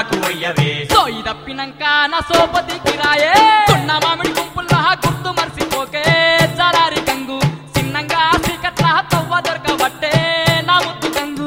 గాజులకు వయ్యవే సోయి తప్పినాక నా సోపతికి రాయే తున్న మామిడి గుంపుల్లా గుర్తు మర్చిపోకే జలారి గంగు చిన్నంగా సీకట్ల తవ్వ దొరకబట్టే నా ముద్దు గంగు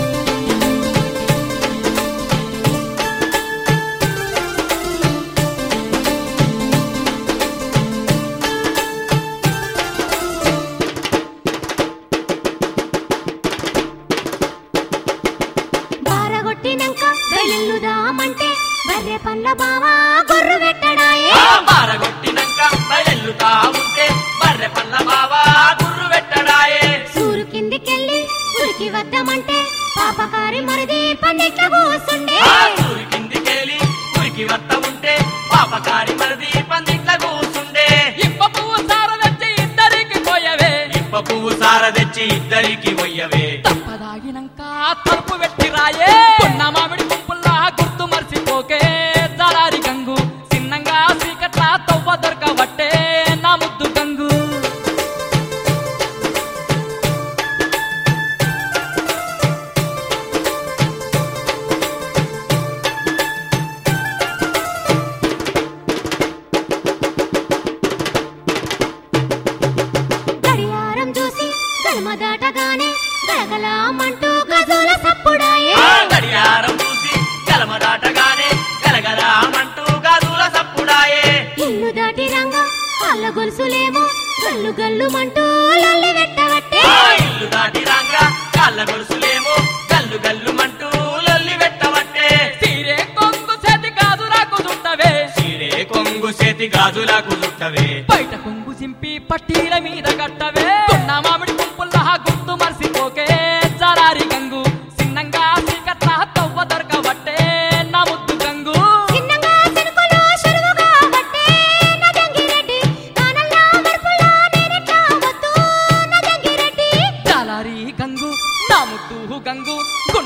బారగొట్టినంక వెల్లుదామంటే బర్రె పండ్ల బావా గొర్రు పెట్టడాయే ఆ బారగొట్టినంక బయలుతా ఉంటే బర్రె పల్ల బావా గుర్రు పెట్టడాయే సూరు కిందికెళ్ళి ఉరికి వద్దామంటే పాపకారి మరిది పందిట్ల కూసుండే ఆ సూరి కిందికేలి ఉరికి వత్త ఉంటే పాపకారి మరిది పందిట్ల కూసుండే ఇప్ప పువ్వు సార తెచ్చి ఇద్దరికి పోయవే ఇప్ప పువ్వు సార తెచ్చి ఇద్దరికి వయ్యవే తప్పదాగినాక తలుపు పెట్టి రాయే తున్న మామిడి గుంపుల్లా గుర్తు మర్చిపోకే జలారి గంగు చిన్నంగా సీకట్ల తవ్వ దొరకబట్టే నా ముద్దు గంగు గడియారం చూసి గడమ దాటగానే గలగలామంటూ గజోల సప్పుడాయే ఆ గడియారం చూసి కలమ దాటగానే గలగలామంటూ గాజుల సప్పుడాయే ఇల్లు దాటి రంగా వాళ్ళ గొలుసులేమో గల్లు గల్లుమంటూ లల్లి పెట్టవట్టే ఆ ఇల్లు దాటి రాంగా కాళ్ళ గొలుసులేమో గల్లు గల్లుమంటూ లొల్లి పెట్టవట్టే తీరే కొంగు చేతి కాదు నాకు చుట్టవే చీరే కొంగు చేతి గాజులకు చుట్టవే బయట కొంగు చింపి పట్టీల మీద కట్టవే తున్న మామిడి గుంపుల్లా గుర్తు మర్చిపోకే జలారి గంగు చిన్నంగా సీకట్ల తవ్వ దొరకబట్టే నా ముద్దు గంగు చిన్నగా సినుకులు సులువుగా పట్టే నా జంగిరెడ్డి కానల్లా మరుపులా నేనెట్లా వద్దు నా జంగిరెడ్డి జలారి గంగు నా ముద్దు గంగు